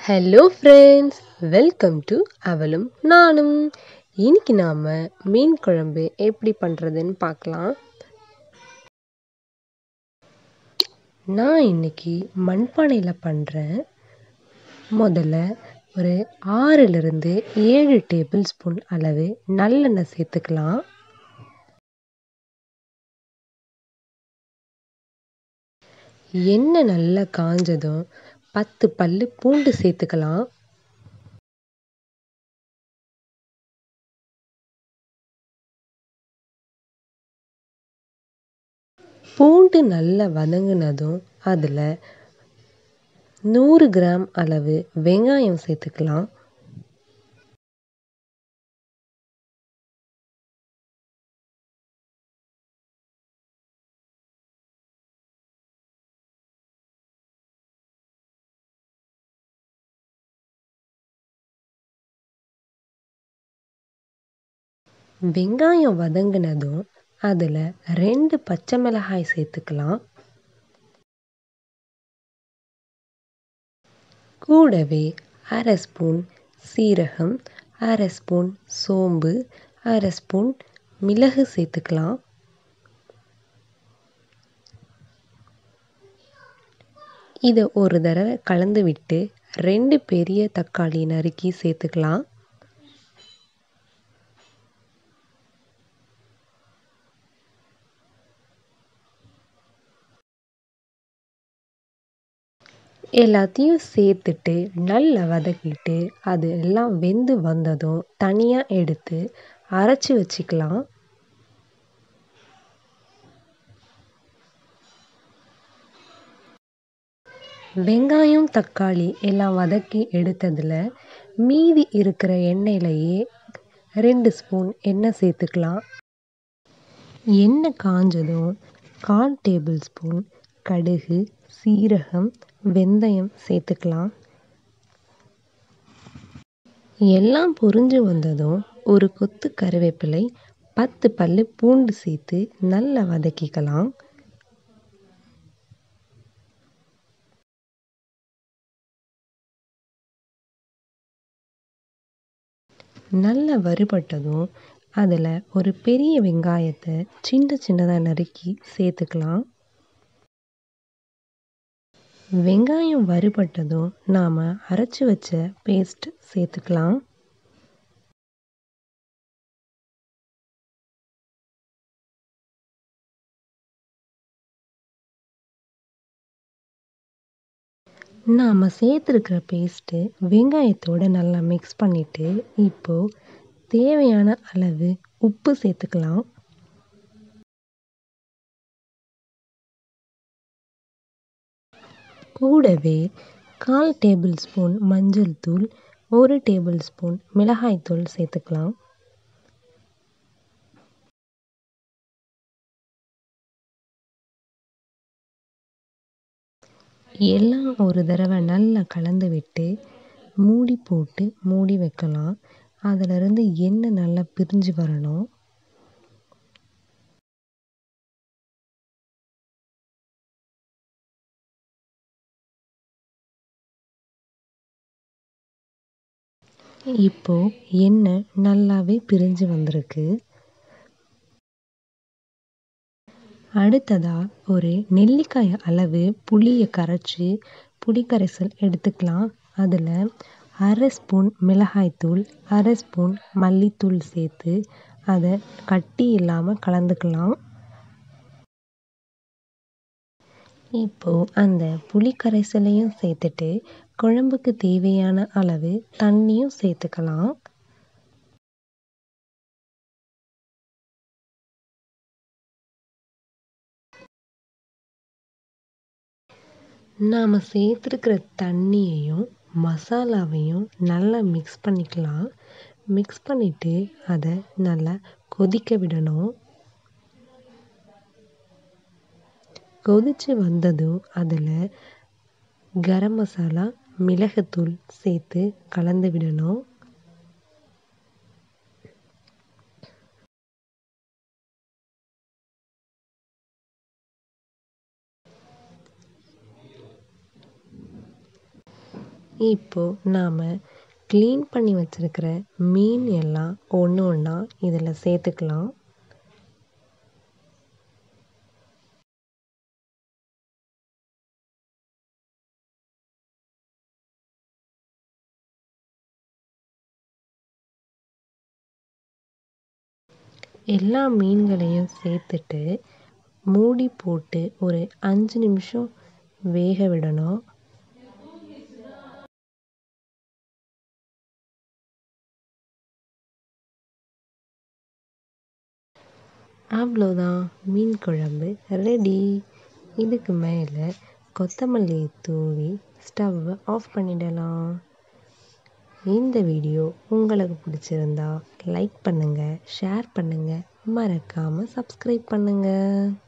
hello friends welcome to அவளும் நானும் இன்னைக்கு நாம் மீன் குழம்பு எப்படி பண்ணுறதுன்னு பார்க்கலாம் நான் இன்னைக்கு மண்பானையில் பண்ணுறேன் முதல்ல ஒரு ஆறிலிருந்து ஏழு டேபிள் ஸ்பூன் அளவு நல்லெண்ணெய் சேர்த்துக்கலாம் எண்ணெய் நல்லா காஞ்சதும் பத்து பல்லு பூண்டு சேர்த்துக்கலாம் பூண்டு நல்லா வதங்கினதும் அதில் நூறு கிராம் அளவு வெங்காயம் சேர்த்துக்கலாம் வெங்காயம் வதங்கினதும் அதில் ரெண்டு பச்சை மிளகாய் சேர்த்துக்கலாம் கூடவே அரை ஸ்பூன் சீரகம் அரை ஸ்பூன் சோம்பு அரை ஸ்பூன் மிளகு சேர்த்துக்கலாம் இதை ஒரு தடவை கலந்து விட்டு ரெண்டு பெரிய தக்காளி நறுக்கி சேர்த்துக்கலாம் எல்லாத்தையும் சேர்த்துட்டு நல்லா வதக்கிட்டு அது எல்லாம் வெந்து வந்ததும் தனியாக எடுத்து அரைச்சி வச்சுக்கலாம் வெங்காயம் தக்காளி எல்லாம் வதக்கி எடுத்ததில் மீதி இருக்கிற எண்ணெயிலையே ரெண்டு ஸ்பூன் எண்ணெய் சேர்த்துக்கலாம் எண்ணெய் காஞ்சதும் கால் டேபிள் ஸ்பூன் கடுகு சீரகம் வெந்தயம் சேர்த்துக்கலாம் எல்லாம் பொரிஞ்சு வந்ததும் ஒரு கொத்து கருவேப்பிலை பத்து பல்லு பூண்டு சேர்த்து நல்லா வதக்கிக்கலாம் நல்லா வறுபட்டதும் அதில் ஒரு பெரிய வெங்காயத்தை சின்ன சின்னதாக நறுக்கி சேர்த்துக்கலாம் வெங்காயம் வறுபட்டதும் நாம் அரைச்சி வச்ச பேஸ்ட் சேர்த்துக்கலாம் நாம் சேர்த்துருக்கிற பேஸ்ட்டு வெங்காயத்தோடு நல்லா மிக்ஸ் பண்ணிவிட்டு இப்போது தேவையான அளவு உப்பு சேர்த்துக்கலாம் கூடவே கால் டேபிள் ஸ்பூன் மஞ்சள் தூள் ஒரு டேபிள் ஸ்பூன் மிளகாய் தூள் சேர்த்துக்கலாம் எல்லாம் ஒரு தடவை நல்லா கலந்து விட்டு மூடி போட்டு மூடி வைக்கலாம் அதிலிருந்து எண்ணெய் நல்லா பிரிஞ்சு வரணும் இப்போ எண்ணெய் நல்லாவே பிரிஞ்சு வந்திருக்கு அடுத்ததாக ஒரு நெல்லிக்காய் அளவு புளியை கரைச்சி புளிக்கரைசல் எடுத்துக்கலாம் அதில் அரை ஸ்பூன் மிளகாய்த்தூள் அரை ஸ்பூன் மல்லித்தூள் சேர்த்து அதை கட்டி இல்லாமல் கலந்துக்கலாம் இப்போது அந்த புளி கரைசலையும் சேர்த்துட்டு குழம்புக்கு தேவையான அளவு தண்ணியும் சேர்த்துக்கலாம் நாம் சேர்த்துருக்கிற தண்ணியையும் மசாலாவையும் நல்லா மிக்ஸ் பண்ணிக்கலாம் மிக்ஸ் பண்ணிவிட்டு அதை நல்லா கொதிக்க விடணும் கொதித்து வந்ததும் அதில் கரம் மசாலா மிளகுத்தூள் சேர்த்து கலந்து விடணும் இப்போது நாம் க்ளீன் பண்ணி வச்சுருக்கிற மீன் எல்லாம் ஒன்று ஒன்றா இதில் சேர்த்துக்கலாம் எல்லா மீன்களையும் சேர்த்துட்டு மூடி போட்டு ஒரு அஞ்சு நிமிஷம் வேக விடணும் அவ்வளோதான் மீன் குழம்பு ரெடி இதுக்கு மேலே கொத்தமல்லி தூவி ஸ்டவ்வை ஆஃப் பண்ணிடலாம் இந்த வீடியோ உங்களுக்கு பிடிச்சிருந்தா லைக் பண்ணுங்கள் ஷேர் பண்ணுங்கள் மறக்காமல் சப்ஸ்கிரைப் பண்ணுங்கள்